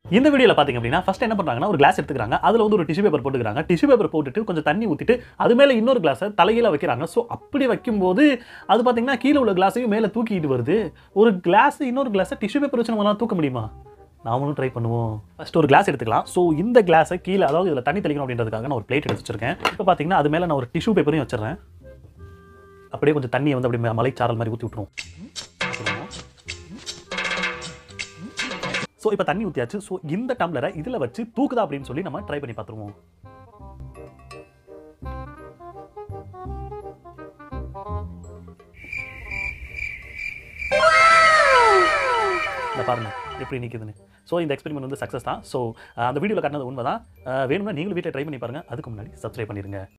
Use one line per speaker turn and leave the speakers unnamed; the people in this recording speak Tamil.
இந்த வீடியோவில் பார்த்தீங்க அப்படின்னா ஃபர்ஸ்ட் என்ன பண்ணுறாங்கன்னா ஒரு கிளாஸ் எடுத்துக்கிறாங்க அதில் வந்து ஒரு டிஷ்யூ பேப்பர் போட்டுக்கிறாங்க டிஷ்யூ பேப்பர் போட்டுட்டு கொஞ்சம் தண்ணி ஊற்றிட்டு அது மேலே இன்னொரு கிளாஸை தலையில வைக்கிறாங்க ஸோ அப்படி வைக்கும்போது அது பார்த்தீங்கன்னா கீழே உள்ள கிளாஸையும் மேலே தூக்கிட்டு வருது ஒரு கிளாஸ் இன்னொரு கிளாஸை டிஷ்யூ பேப்பர் வச்சு நம்மளால தூக்க முடியுமா நாமளும் ட்ரை பண்ணுவோம் ஃபர்ஸ்ட் ஒரு கிளாஸ் எடுத்துக்கலாம் ஸோ இந்த கிளாஸை கீழே அதாவது இதில் தண்ணி தெளிக்கணும் அப்படின்றதுக்காக நான் ஒரு பிளேட் எடுத்து வச்சிருக்கேன் இப்போ பார்த்தீங்கன்னா அது மேலே நான் ஒரு டிஷ்யூ பேப்பரையும் வச்சிடுறேன் அப்படியே கொஞ்சம் தண்ணியை வந்து அப்படியே மலைச்சாரல் மாதிரி ஊற்றி விட்டுருவோம் ஸோ இப்போ தண்ணி ஊற்றியாச்சு ஸோ இந்த டம்ளரை இதில் வச்சு தூக்குதா அப்படின்னு சொல்லி நம்ம ட்ரை பண்ணி பார்த்துருவோம் இந்த பாருங்க எப்படி நிற்குதுன்னு ஸோ இந்த எக்ஸ்பெரிமெண்ட் வந்து சக்ஸஸ் தான் ஸோ அந்த வீடியோவில் காட்டினது உண்மை தான் வேணும்னா நீங்களும் வீட்டில் ட்ரை பண்ணி பாருங்க அதுக்கு முன்னாடி சப்ஸ்கிரைப் பண்ணிடுங்க